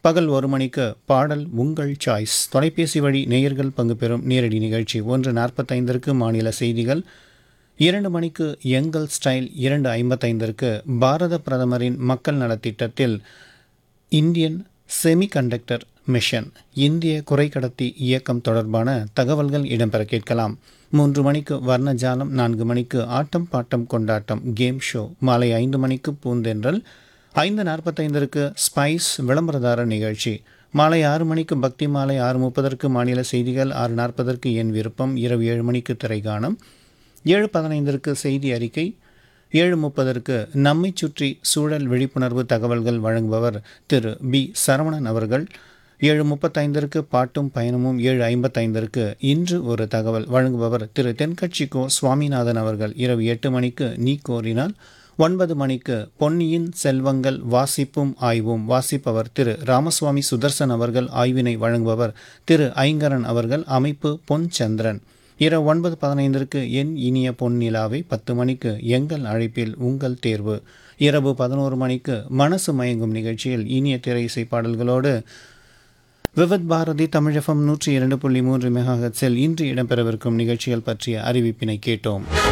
பகல் ஒரு மணிக்கு பாடல் உங்கள் சாய்ஸ் தொலைபேசி வழி நேயர்கள் பங்கு பெறும் நேரடி நிகழ்ச்சி ஒன்று நாற்பத்தைந்திற்கு மாநில செய்திகள் இரண்டு மணிக்கு எங்கள் ஸ்டைல் இரண்டு ஐம்பத்தைந்திற்கு பாரத பிரதமரின் மக்கள் நலத்திட்டத்தில் இந்தியன் செமிகண்டக்டர் மிஷன் இந்திய குறைக்கடத்தி இயக்கம் தொடர்பான தகவல்கள் இடம்பெற கேட்கலாம் மூன்று மணிக்கு வர்ணஜாலம் நான்கு மணிக்கு ஆட்டம் பாட்டம் கொண்டாட்டம் கேம் ஷோ மாலை ஐந்து மணிக்கு பூந்தென்றல் ஐந்து நாற்பத்தைந்திற்கு ஸ்பைஸ் விளம்பரதார நிகழ்ச்சி மாலை ஆறு மணிக்கு பக்தி மாலை ஆறு முப்பதற்கு மாநில செய்திகள் ஆறு நாற்பதற்கு என் விருப்பம் இரவு ஏழு மணிக்கு திரைகாணம் ஏழு பதினைந்திற்கு செய்தி அறிக்கை ஏழு முப்பதற்கு நம்மை சுற்றி சூழல் விழிப்புணர்வு தகவல்கள் வழங்குபவர் திரு பி சரவணன் அவர்கள் ஏழு முப்பத்தைந்திற்கு பாட்டும் பயணமும் ஏழு ஐம்பத்தைந்திற்கு இன்று ஒரு தகவல் வழங்குபவர் திரு தென்கட்சிக்கோ சுவாமிநாதன் அவர்கள் இரவு எட்டு மணிக்கு நீ கோரினால் ஒன்பது மணிக்கு பொன்னியின் செல்வங்கள் வாசிப்பும் ஆய்வும் வாசிப்பவர் திரு ராமசுவாமி சுதர்சன் அவர்கள் ஆய்வினை வழங்குபவர் திரு ஐங்கரன் அவர்கள் அமைப்பு பொன் சந்திரன் இரவு ஒன்பது பதினைந்திற்கு என் இனிய பொன்னிலாவை பத்து மணிக்கு எங்கள் அழைப்பில் உங்கள் தேர்வு இரவு பதினோரு மணிக்கு மனசு மயங்கும் நிகழ்ச்சியில் இனிய திரை இசை பாடல்களோடு விவத் பாரதி தமிழகம் நூற்றி இரண்டு புள்ளி மூன்று மெகாஹெட்ஸில் இன்று இடம்பெறவிருக்கும் நிகழ்ச்சிகள் பற்றிய அறிவிப்பினை கேட்டோம்